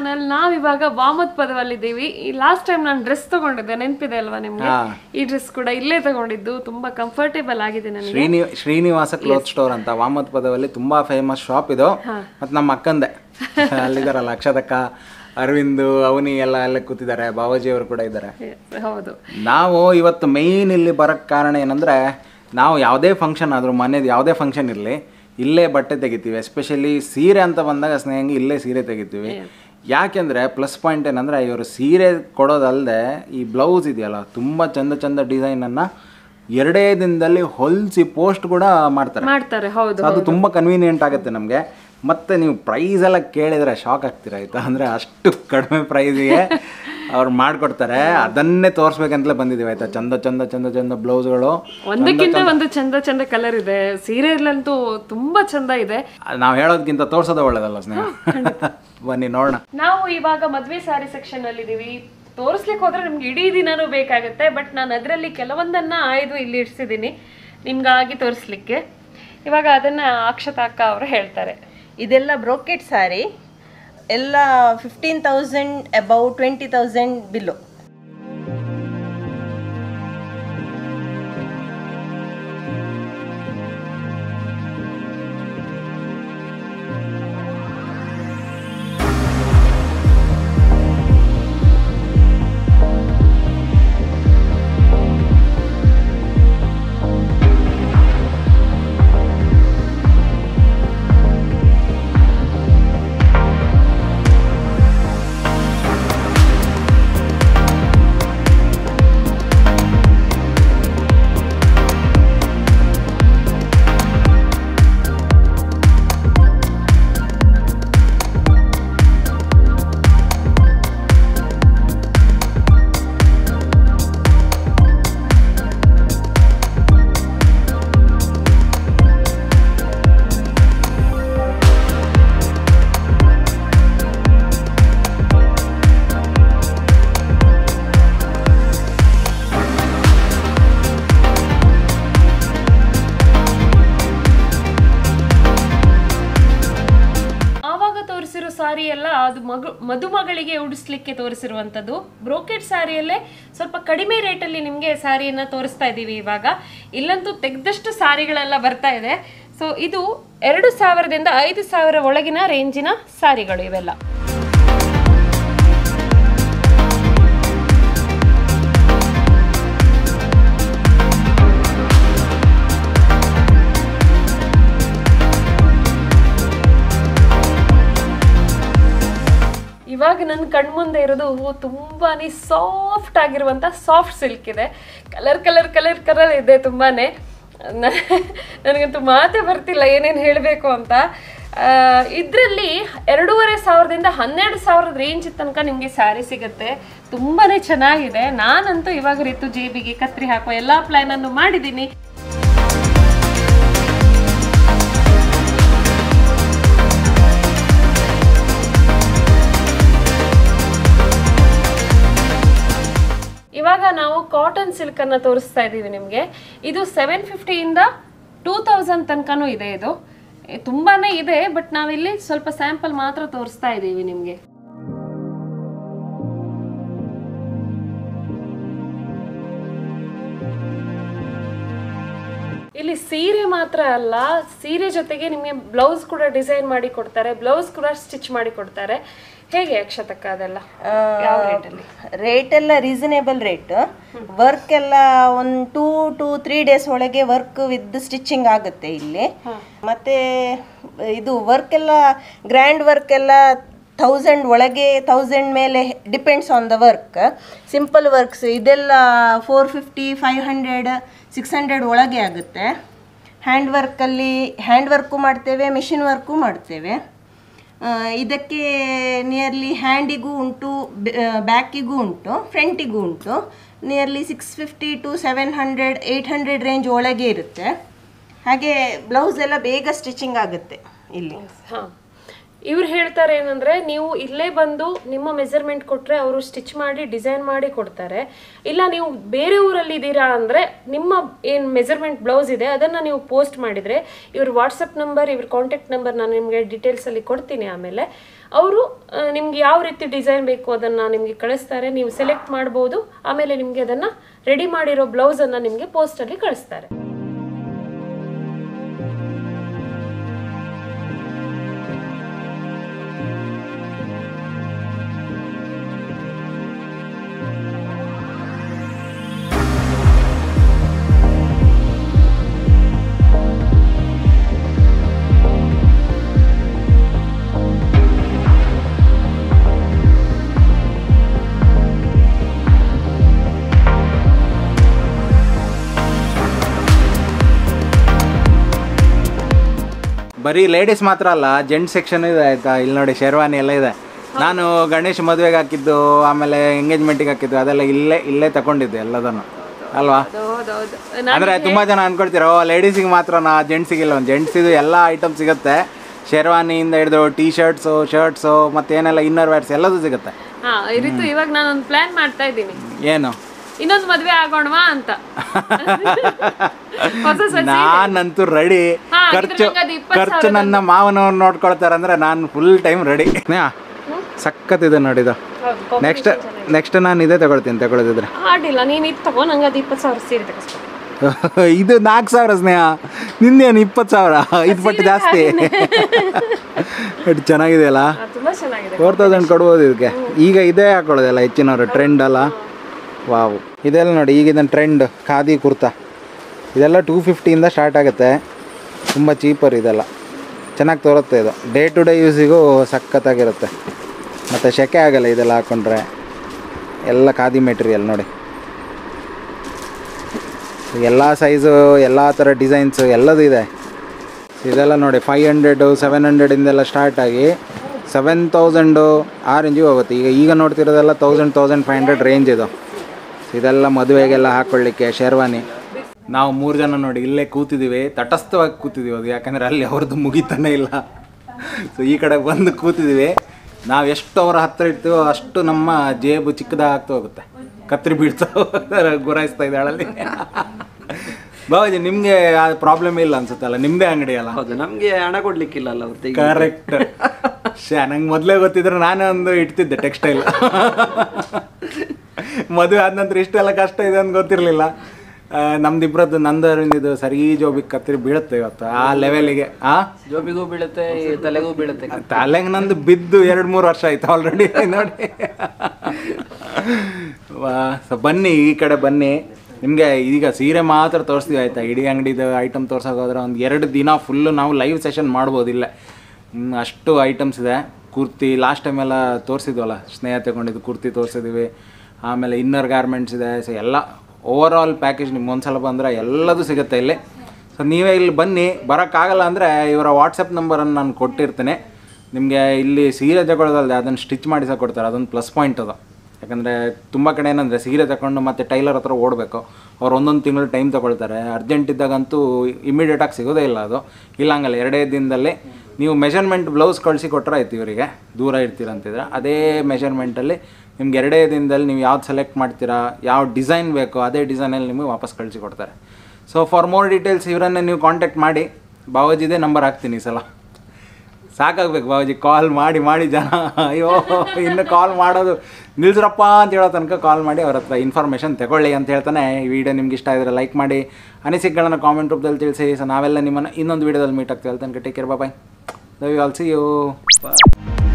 channel ನಾವ್ ಇವಾಗ ವಾಮತ್ ಪದವಲ್ಲಿದ್ದೀವಿ ಈ ಲಾಸ್ಟ್ ಟೈಮ್ ನಾನು ಡ್ರೆಸ್ ತಗೊಂಡಿದ್ದೆ ನೆನಪಿದೆ ಅಲ್ವಾ ನಿಮ್ಗೆ ಈ ಡ್ರೆಸ್ ಕೂಡ ಇಲ್ಲೇ ತಗೊಂಡಿದ್ದು ತುಂಬಾ ಕಂಫರ್ಟೇಬಲ್ ಆಗಿದೆ ನನಗೆ ಶ್ರೀನಿ ಶ್ರೀನಿವಾಸ ಕ್ಲೋತ್ ಸ್ಟೋರ್ ಅಂತ ವಾಮತ್ ಪದವಲ್ಲಿ ತುಂಬಾ ಫೇಮಸ್ ಶಾಪ್ ಇದು ಮತ್ತು ನಮ್ಮ ಅಕ್ಕಂದೆ ಅಲ್ಲಿದಾರಲ್ಲ ಅಕ್ಷತಕ್ಕ ಅರವಿಂದ್ ಅವನಿ ಎಲ್ಲ ಎಲ್ಲ ಕೂತಿದ್ದಾರೆ ಬಾವಾಜಿ ಅವರು ಕೂಡ ಇದ್ದಾರೆ ಹೌದು ನಾವು ಇವತ್ತು ಮೇಯ್ನ್ ಇಲ್ಲಿ ಬರೋಕ್ಕೆ ಕಾರಣ ಏನಂದರೆ ನಾವು ಯಾವುದೇ ಫಂಕ್ಷನ್ ಆದರೂ ಮನೇದು ಯಾವುದೇ ಫಂಕ್ಷನ್ ಇರಲಿ ಇಲ್ಲೇ ಬಟ್ಟೆ ತೆಗಿತೀವಿ ಎಸ್ಪೆಷಲಿ ಸೀರೆ ಅಂತ ಬಂದಾಗ ಸ್ನೇಹಂಗೆ ಇಲ್ಲೇ ಸೀರೆ ತೆಗಿತೀವಿ ಯಾಕೆಂದರೆ ಪ್ಲಸ್ ಪಾಯಿಂಟ್ ಏನಂದರೆ ಇವರು ಸೀರೆ ಕೊಡೋದಲ್ಲದೆ ಈ ಬ್ಲೌಸ್ ಇದೆಯಲ್ಲ ತುಂಬ ಚಂದ ಚಂದ ಡಿಸೈನನ್ನು ಎರಡೇ ದಿನದಲ್ಲಿ ಹೊಲಿಸಿ ಪೋಸ್ಟ್ ಕೂಡ ಮಾಡ್ತಾರೆ ಮಾಡ್ತಾರೆ ಹೌದು ಅದು ತುಂಬ ಕನ್ವೀನಿಯೆಂಟ್ ಆಗುತ್ತೆ ನಮಗೆ ಮತ್ತೆ ನೀವು ಪ್ರೈಸ್ ಎಲ್ಲ ಕೇಳಿದ್ರೆ ಶಾಕ್ ಆಗ್ತೀರ ಆಯ್ತಾ ಅಂದರೆ ಅಷ್ಟು ಕಡಿಮೆ ಪ್ರೈಸಿಗೆ ಅವ್ರು ಮಾಡಿಕೊಡ್ತಾರೆ ಅದನ್ನೇ ತೋರಿಸ್ಬೇಕಂತಲೇ ಬಂದಿದ್ದೀವಿ ಆಯ್ತಾ ಚಂದ ಚಂದ ಚಂದ ಚಂದ ಬ್ಲೌಸ್ಗಳು ಒಂದಕ್ಕಿಂತ ಒಂದು ಚಂದ ಚಂದ ಕಲರ್ ಇದೆ ಸೀರೆಯಲ್ಲಂತೂ ತುಂಬಾ ಚಂದ ಇದೆ ನಾವು ಹೇಳೋದಕ್ಕಿಂತ ತೋರ್ಸೋದೇ ಒಳ್ಳೇದಲ್ಲ ಸ್ನೇಹ ಬನ್ನಿ ನೋಡೋಣ ನಾವು ಇವಾಗ ಮದ್ವೆ ಸಾರಿ ಸೆಕ್ಷನ್ ಅಲ್ಲಿ ಇದೀವಿ ತೋರಿಸ್ಲಿಕ್ಕೆ ಹೋದ್ರೆ ನಿಮ್ಗೆ ಇಡೀ ದಿನಾನೂ ಬೇಕಾಗುತ್ತೆ ಬಟ್ ನಾನು ಅದರಲ್ಲಿ ಕೆಲವೊಂದನ್ನ ಆಯ್ದು ಇಲ್ಲಿ ಇಡ್ಸಿದ್ದೀನಿ ನಿಮ್ಗಾಗಿ ತೋರಿಸ್ಲಿಕ್ಕೆ ಇವಾಗ ಅದನ್ನ ಅಕ್ಷತಾ ಅಕ್ಕ ಅವರು ಹೇಳ್ತಾರೆ ಇದೆಲ್ಲ ಬ್ರೋಕೆಟ್ ಸಾರಿ ಎಲ್ಲ fifteen thousand above twenty thousand below ಆವಾಗ ತೋರಿಸಿರೋ ಸಾರಿ ಎಲ್ಲ ಅದು ಮಗು ಮದುಮಗಳಿಗೆ ಉಡಿಸ್ಲಿಕ್ಕೆ ತೋರಿಸಿರುವಂಥದ್ದು ಬ್ರೋಕೆಟ್ ಸ್ಯಾರಿಯಲ್ಲೇ ಸ್ವಲ್ಪ ಕಡಿಮೆ ರೇಟಲ್ಲಿ ನಿಮಗೆ ಸ್ಯಾರಿಯನ್ನ ತೋರಿಸ್ತಾ ಇದ್ದೀವಿ ಇವಾಗ ಇಲ್ಲಂತೂ ತೆಗೆದಷ್ಟು ಸಾರಿಗಳೆಲ್ಲ ಬರ್ತಾ ಇದೆ ಸೊ ಇದು ಎರಡು ಸಾವಿರದಿಂದ ಐದು ಸಾವಿರ ಒಳಗಿನ ರೇಂಜಿನ ಸಾರಿಗಳು ಇವೆಲ್ಲ ಇವಾಗ ನನ್ನ ಕಣ್ಮುಂದೆ ಇರೋದು ತುಂಬಾನೇ ಸಾಫ್ಟ್ ಆಗಿರುವಂತ ಸಾಫ್ಟ್ ಸಿಲ್ಕ್ ಇದೆ ಕಲರ್ ಕಲರ್ ಕಲರ್ ಕಲರ್ ಇದೆ ತುಂಬಾನೇ ನ- ನನಗಂತೂ ಮಾತೇ ಬರ್ತಿಲ್ಲ ಏನೇನು ಹೇಳಬೇಕು ಅಂತ ಇದರಲ್ಲಿ ಎರಡೂವರೆ ಸಾವಿರದಿಂದ ಹನ್ನೆರಡು ಸಾವಿರದ ರೇಂಜ್ ತನಕ ನಿಮಗೆ ಸ್ಯಾರಿ ಸಿಗುತ್ತೆ ತುಂಬಾನೇ ಚೆನ್ನಾಗಿದೆ ನಾನಂತೂ ಇವಾಗ ರಿತು ಜೇಬಿಗೆ ಕತ್ರಿ ಹಾಕುವ ಎಲ್ಲ ಪ್ಲಾನನ್ನು ಮಾಡಿದ್ದೀನಿ ಇವಾಗ ನಾವು ಕಾಟನ್ ಸಿಲ್ಕ್ ಅನ್ನ ತೋರಿಸ್ತಾ ಇದ್ದೀವಿ ನಿಮಗೆ ಇದು ಸೆವೆನ್ ಫಿಫ್ಟಿಯಿಂದ ಟೂ ತೌಸಂಡ್ ತನಕನೂ ಇದೆ ಇದು ಎ, ತುಂಬಾನೇ ಇದೆ ಬಟ್ ನಾವಿಲ್ಲಿ ಸ್ವಲ್ಪ ಸ್ಯಾಂಪಲ್ ಮಾತ್ರ ತೋರಿಸ್ತಾ ಇದ್ದೀವಿ ನಿಮಗೆ ಇಲ್ಲಿ ಸೀರೆ ಮಾತ್ರ ಅಲ್ಲ ಸೀರೆ ಜೊತೆಗೆ ನಿಮಗೆ ಬ್ಲೌಸ್ ಕೂಡ ಡಿಸೈನ್ ಮಾಡಿ ಕೊಡ್ತಾರೆ ಬ್ಲೌಸ್ ಕೂಡ ಸ್ಟಿಚ್ ಮಾಡಿ ಕೊಡ್ತಾರೆ ಹೇಗೆ ಅಕ್ಷತಕ್ಕ ಅದೆಲ್ಲ ಯಾವ ರೇಟಲ್ಲಿ ರೇಟ್ ಎಲ್ಲ ರೀಸನೇಬಲ್ ರೇಟ್ ವರ್ಕ್ ಎಲ್ಲ ಒಂದು ಟೂ ಟು ತ್ರೀ ಡೇಸ್ ಒಳಗೆ ವರ್ಕ್ ವಿತ್ ಸ್ಟಿಚಿಂಗ್ ಆಗುತ್ತೆ ಇಲ್ಲಿ ಮತ್ತೆ ಇದು ವರ್ಕ್ ಎಲ್ಲ ಗ್ರ್ಯಾಂಡ್ ವರ್ಕ್ ಎಲ್ಲ ಥೌಸಂಡ್ ಒಳಗೆ ಥೌಸಂಡ್ ಮೇಲೆ depends on the work simple works ಇದೆಲ್ಲ four fifty five hundred six hundred ಒಳಗೆ ಆಗುತ್ತೆ ಹ್ಯಾಂಡ್ ವರ್ಕಲ್ಲಿ ಹ್ಯಾಂಡ್ ವರ್ಕು ಮಾಡ್ತೇವೆ ಮಿಷಿನ್ ವರ್ಕು ಮಾಡ್ತೇವೆ ಆ, ಇದಕ್ಕೆ ನಿಯರ್ಲಿ ಹ್ಯಾಂಡಿಗೂ ಉಂಟು ಬ್ಯಾಕಿಗೂ ಉಂಟು ಫ್ರಂಟಿಗೂ ಉಂಟು nearly six fifty to seven hundred eight hundred range ಒಳಗೆ ಇರುತ್ತೆ ಹಾಗೆ ಬ್ಲೌಸ್ ಎಲ್ಲ ಬೇಗ ಸ್ಟಿಚಿಂಗ್ ಆಗುತ್ತೆ ಇಲ್ಲಿ ಹಾ ಇವ್ರು ಹೇಳ್ತಾರೆ ಏನಂದ್ರೆ ನೀವು ಇಲ್ಲೇ ಬಂದು ನಿಮ್ಮ ಮೆಜರ್ಮೆಂಟ್ ಕೊಟ್ರೆ ಅವರು ಸ್ಟಿಚ್ ಮಾಡಿ ಡಿಸೈನ್ ಮಾಡಿ ಕೊಡ್ತಾರೆ ಇಲ್ಲ ನೀವು ಬೇರೆ ಊರಲ್ಲಿ ಇದ್ದೀರಾ ಅಂದ್ರೆ ನಿಮ್ಮ ಏನ್ ಮೆಜರ್ಮೆಂಟ್ ಬ್ಲೌಸ್ ಇದೆ ಅದನ್ನ ನೀವು ಪೋಸ್ಟ್ ಮಾಡಿದ್ರೆ ಇವ್ರ ವಾಟ್ಸಪ್ ನಂಬರ್ ಇವ್ರ ಕಾಂಟ್ಯಾಕ್ಟ್ ನಂಬರ್ ನಾನು ನಿಮಗೆ ಡೀಟೇಲ್ಸ್ ಅಲ್ಲಿ ಕೊಡ್ತೀನಿ ಆಮೇಲೆ ಅವರು ನಿಮ್ಗೆ ಯಾವ ರೀತಿ ಡಿಸೈನ್ ಬೇಕು ಅದನ್ನು ನಿಮಗೆ ಕಳಿಸ್ತಾರೆ ನೀವು ಸೆಲೆಕ್ಟ್ ಮಾಡ್ಬೋದು ಆಮೇಲೆ ನಿಮಗೆ ಅದನ್ನು ರೆಡಿ ಮಾಡಿರೋ ಬ್ಲೌಸನ್ನು ನಿಮಗೆ ಪೋಸ್ಟಲ್ಲಿ ಕಳಿಸ್ತಾರೆ ಬರೀ ಲೇಡೀಸ್ ಮಾತ್ರ ಅಲ್ಲ ಜೆಂಟ್ಸ್ ಸೆಕ್ಷನ್ ಇದೆ ಆಯ್ತಾ ಇಲ್ಲಿ ನೋಡಿ ಶೇರ್ವಾನಿ ಎಲ್ಲ ಇದೆ ನಾನು ಗಣೇಶ್ ಮದುವೆಗೆ ಹಾಕಿದ್ದು ಆಮೇಲೆ ಎಂಗೇಜ್ಮೆಂಟಿಗೆ ಹಾಕಿದ್ದು ಅದೆಲ್ಲ ಇಲ್ಲೇ ಇಲ್ಲೇ ತಗೊಂಡಿದ್ದೆ ಎಲ್ಲದನ್ನು ಅಲ್ವಾ ಹೌದೌದು ಅಂದ್ರೆ ತುಂಬಾ ಜನ ಅನ್ಕೊಳ್ತೀರ ಓ ಲೇಡೀಸಿಗೆ ಮಾತ್ರನಾ ಜೆಂಟ್ಸಿಗೆ ಇಲ್ಲ ಜೆಂಟ್ಸ್ ಇದು ಎಲ್ಲ ಐಟಮ್ ಸಿಗುತ್ತೆ ಶೇರ್ವಾನಿಯಿಂದ ಹಿಡಿದು ಟೀ ಶರ್ಟ್ಸು ಶರ್ಟ್ಸು ಮತ್ತೇನೆಲ್ಲ ಇನ್ನರ್ ವೇರ್ಸ್ ಎಲ್ಲದೂ ಸಿಗುತ್ತೆ ಹಾ ರಿತು ಇವಾಗ ನಾನೊಂದು ಪ್ಲಾನ್ ಮಾಡ್ತಾ ಇದ್ದೀನಿ ಏನು ಇನ್ನೊಂದು ಮದ್ವೆ ಆಗೋಣವಾ ಅಂತ ಹೊಸ ಸೊಸೆ ನಾನಂತೂ ರೆಡಿ ಹಾ, ಹಾಗಿದ್ರೆ ಖರ್ಚು ನಂಗೆ ಅದು ಇಪ್ಪತ್ತು ಖರ್ಚು ನನ್ನ ಮಾವನವ್ರು ನೋಡ್ಕೊಳ್ತಾರಂದ್ರೆ ನಾನು ಫುಲ್ ಟೈಮ್ ರೆಡಿ ಸಖತ್ತಿದೆ ನೋಡಿ ಇದು ಹೌದು ನೆಕ್ಸ್ಟ್ ನೆಕ್ಸ್ಟ್ ನಾನು ಇದೇ ತಗೊಳ್ತೀನಿ ತಗೊಳ್ಳೋದಿದ್ರೆ ಆಡಿಲ್ಲ ನೀನು ಇದು ತಗೋ ನಂಗೆ ಅದು ಇಪ್ಪತ್ತು ಸಾವಿರ ಸೀರೆ ತೆಗೆಸ್ಕೊ ಇದು ನಾಲ್ಕು ಸಾವಿರ ಸ್ನೇಹ ನಿಂದೇನು ಇಪ್ಪತ್ತು ಸಾವಿರ ಇದು ಪಟ್ಟು ಜಾಸ್ತಿ ಬಟ್ ಚೆನ್ನಾಗಿದೆಯಲ್ಲ ತುಂಬಾ ಚೆನ್ನಾಗಿದೆ ಫೋರ್ ತೌಸಂಡ್ ಕೊಡ್ಬೋದು ಇದಕ್ಕೆ ಈಗ ಇದೇ ಹಾಕೊಳ್ಳೋದಲ್ಲ ಹೆಚ್ಚಿನವರು ಟ್ರೆಂಡ್ ಅಲ್ಲ ವಾವ್ ಇದೆಲ್ಲ ನೋಡಿ ಈಗ ಇದನ್ನು ಟ್ರೆಂಡ್ ಖಾದಿ ಕುರ್ತಾ ಇದೆಲ್ಲ ಟೂ ಫಿಫ್ಟಿಯಿಂದ ಸ್ಟಾರ್ಟ್ ಆಗುತ್ತೆ ತುಂಬ ಚೀಪರ್ ಇದೆಲ್ಲ ಚೆನ್ನಾಗಿ ತೋರುತ್ತೆ ಇದು ಡೇ ಟು ಡೇ ಯೂಸಿಗೂ ಸಖತ್ತಾಗಿರುತ್ತೆ ಮತ್ತು ಸೆಕೆ ಆಗಲ್ಲ ಇದೆಲ್ಲ ಹಾಕ್ಕೊಂಡ್ರೆ ಎಲ್ಲ ಖಾದಿ ಮೆಟೀರಿಯಲ್ ನೋಡಿ ಎಲ್ಲ ಸೈಜು ಎಲ್ಲ ಥರ ಡಿಸೈನ್ಸು ಎಲ್ಲದೂ ಇದೆ ಇದೆಲ್ಲ ನೋಡಿ ಫೈವ್ ಹಂಡ್ರೆಡು ಸೆವೆನ್ ಹಂಡ್ರೆಡಿಂದೆಲ್ಲ ಸ್ಟಾರ್ಟ್ ಆಗಿ ಸೆವೆನ್ ತೌಸಂಡು ಆ ರೇಂಜಿಗೆ ಹೋಗುತ್ತೆ ಈಗ ಈಗ ನೋಡ್ತಿರೋದೆಲ್ಲ thousand thousand five hundred range ಇದು ಇದೆಲ್ಲ ಮದುವೆಗೆಲ್ಲ ಹಾಕ್ಕೊಳ್ಳಿಕ್ಕೆ ಶೇರ್ವಾನಿ ನಾವು ಮೂರು ಜನ ನೋಡಿ ಇಲ್ಲೇ ಕೂತಿದ್ದೀವಿ ತಟಸ್ಥವಾಗಿ ಕೂತಿದ್ದೀವಿ ಅದು ಯಾಕಂದರೆ ಅಲ್ಲಿ ಅವ್ರದ್ದು ಮುಗಿತಾನೆ ಇಲ್ಲ ಸೊ ಈ ಕಡೆ ಬಂದು ಕೂತಿದ್ದೀವಿ ನಾವು ಎಷ್ಟು ಅವರ ಹತ್ತಿರ ಇರ್ತೀವೋ ಅಷ್ಟು ನಮ್ಮ ಜೇಬು ಚಿಕ್ಕದಾಗ್ತಾ ಹೋಗುತ್ತೆ ಕತ್ರಿ ಬೀಳ್ತಾ ಗುರಾಯಿಸ್ತಾ ಇದ್ದಾಳಲ್ಲಿ ಬಾಬಾಜಿ ನಿಮಗೆ ಆ ಪ್ರಾಬ್ಲಮ್ ಇಲ್ಲ ಅನ್ಸುತ್ತಲ್ಲ ನಿಮ್ಮದೇ ಅಂಗಡಿ ಅಲ್ಲ ಹೌದು ನಮ್ಗೆ ಹಣ ಕೊಡ್ಲಿಕ್ಕಿಲ್ಲಲ್ಲ ಅವತ್ತಿಗೆ ಕರೆಕ್ಟ್ ಶೇ ನಂಗೆ ಮೊದಲೇ ಗೊತ್ತಿದ್ರೆ ನಾನೇ ಒಂದು ಇಡ್ತಿದ್ದೆ ಟೆಕ್ಸ್ಟೈಲ್ ಮದುವೆ ಆದ ನಂತರ ಇಷ್ಟೆಲ್ಲ ಕಷ್ಟ ಇದೆ ಅಂತ ಗೊತ್ತಿರಲಿಲ್ಲ ನಮ್ದಿಬ್ರದ್ದು ನಂದು ಅರವಿಂದಿದ್ದು ಸರಿ ಜೋಬಿಗೆ ಕತ್ತಿರಿ ಬೀಳುತ್ತೆ ಇವತ್ತು ಆ ಲೆವೆಲಿಗೆ ಆ ಜೋಬಿಗೂ ಬೀಳುತ್ತೆ ಈ ತಲೆಗೂ ಬೀಳುತ್ತೆ ತಲೆಗೆ ನಂದು ಬಿದ್ದು ಎರಡು ಮೂರು ವರ್ಷ ಆಯ್ತು ಆಲ್ರೆಡಿ ನೋಡಿ ವಾ ಸೊ ಬನ್ನಿ ಈ ಕಡೆ ಬನ್ನಿ ನಿಮಗೆ ಈಗ ಸೀರೆ ಮಾತ್ರ ತೋರಿಸ್ತೀವಿ ಆಯ್ತಾ ಇಡೀ ಅಂಗಡಿದು ಐಟಮ್ ತೋರ್ಸೋಕೆ ಹೋದ್ರೆ ಒಂದು ಎರಡು ದಿನ ಫುಲ್ಲು ನಾವು ಲೈವ್ ಸೆಷನ್ ಮಾಡ್ಬೋದು ಇಲ್ಲೇ ಹ್ಮ್, ಅಷ್ಟು ಐಟಮ್ಸ್ ಇದೆ ಕುರ್ತಿ ಲಾಸ್ಟ್ ಟೈಮ್ ಎಲ್ಲ ತೋರಿಸಿದ್ವಲ್ಲ ಸ್ನೇಹ ತಗೊಂಡಿದ್ದು ಕುರ್ತಿ ತೋರಿಸಿದ್ವಿ ಆಮೇಲೆ ಇನ್ನರ್ ಗಾರ್ಮೆಂಟ್ಸ್ ಇದೆ ಸೊ ಎಲ್ಲ ಓವರ್ ಆಲ್ ಪ್ಯಾಕೇಜ್ ನಿಮ್ಗೆ ಒಂದ್ಸಲ ಬಂದರೆ ಎಲ್ಲದೂ ಸಿಗುತ್ತೆ ಇಲ್ಲಿ ಸೊ ನೀವೇ ಇಲ್ಲಿ ಬನ್ನಿ ಬರೋಕ್ಕಾಗಲ್ಲ ಅಂದರೆ ಇವರ ವಾಟ್ಸಪ್ ನಂಬರನ್ನು ನಾನು ಕೊಟ್ಟಿರ್ತೀನಿ ನಿಮಗೆ ಇಲ್ಲಿ ಸೀರೆ ತಗೊಳ್ಳೋದಲ್ಲದೆ ಅದನ್ನು ಸ್ಟಿಚ್ ಮಾಡಿಸ ಕೊಡ್ತಾರೆ ಅದೊಂದು ಪ್ಲಸ್ ಪಾಯಿಂಟ್ ಅದು ಯಾಕಂದರೆ ತುಂಬ ಕಡೆ ಏನಂದರೆ ಸೀರೆ ತಗೊಂಡು ಮತ್ತೆ ಟೈಲರ್ ಹತ್ರ ಓಡಬೇಕು ಅವ್ರು ಒಂದೊಂದು ತಿಂಗಳು ಟೈಮ್ ತೊಗೊಳ್ತಾರೆ ಅರ್ಜೆಂಟ್ ಇದ್ದಾಗಂತೂ ಇಮಿಡಿಯೇಟಾಗಿ ಸಿಗೋದೇ ಇಲ್ಲ ಅದು ಇಲ್ಲ ಹಂಗಲ್ಲ ಎರಡೇ ದಿನದಲ್ಲಿ ನೀವು ಮೆಷರ್ಮೆಂಟ್ ಬ್ಲೌಸ್ ಕಳಿಸಿ ಕೊಟ್ಟರೆ ಆಯ್ತು ಇವರಿಗೆ ದೂರ ಇರ್ತೀರಂತಿದ್ರೆ ಅದೇ ಮೆಷರ್ಮೆಂಟಲ್ಲಿ ನಿಮ್ಗೆ ಎರಡೇ ದಿನದಲ್ಲಿ ನೀವು ಯಾವ್ದು ಸೆಲೆಕ್ಟ್ ಮಾಡ್ತೀರಾ ಯಾವ ಡಿಸೈನ್ ಬೇಕೋ ಅದೇ ಡಿಸೈನಲ್ಲಿ ನಿಮಗೆ ವಾಪಸ್ ಕಳಿಸಿ ಕೊಡ್ತಾರೆ ಸೊ ಫಾರ್ ಮೋರ್ ಡೀಟೇಲ್ಸ್ ಇವರನ್ನೇ ನೀವು ಕಾಂಟ್ಯಾಕ್ಟ್ ಮಾಡಿ ಬಾವಾಜಿದೇ ನಂಬರ್ ಹಾಕ್ತೀನಿ ಈ ಸಲ ಸಾಕಾಗ್ಬೇಕು ಬಾಬಾಜಿ ಕಾಲ್ ಮಾಡಿ ಮಾಡಿ ಜನ ಅಯ್ಯೋ ಇನ್ನು ಕಾಲ್ ಮಾಡೋದು ನಿಲ್ಸ್ರಪ್ಪ ಅಂತ ಹೇಳೋ ತನಕ ಕಾಲ್ ಮಾಡಿ ಅವ್ರ ಹತ್ರ ಇನ್ಫಾರ್ಮೇಷನ್ ತಗೊಳ್ಳಿ ಅಂತ ಹೇಳ್ತಾನೆ ಈ ವಿಡಿಯೋ ನಿಮ್ಗೆ ಇಷ್ಟ ಆಗಿದ್ರೆ ಲೈಕ್ ಮಾಡಿ ಅನಿಸಿಕೆಗಳನ್ನ ಕಾಮೆಂಟ್ ರೂಪದಲ್ಲಿ ತಿಳಿಸಿ ಸೊ ನಾವೆಲ್ಲ ನಿಮ್ಮನ್ನು ಇನ್ನೊಂದು ವಿಡಿಯೋದಲ್ಲಿ ಮೀಟ್ ಆಗ್ತೀವಿ ಅಲ್ಲಿ ತನಕ take care bye love you all see you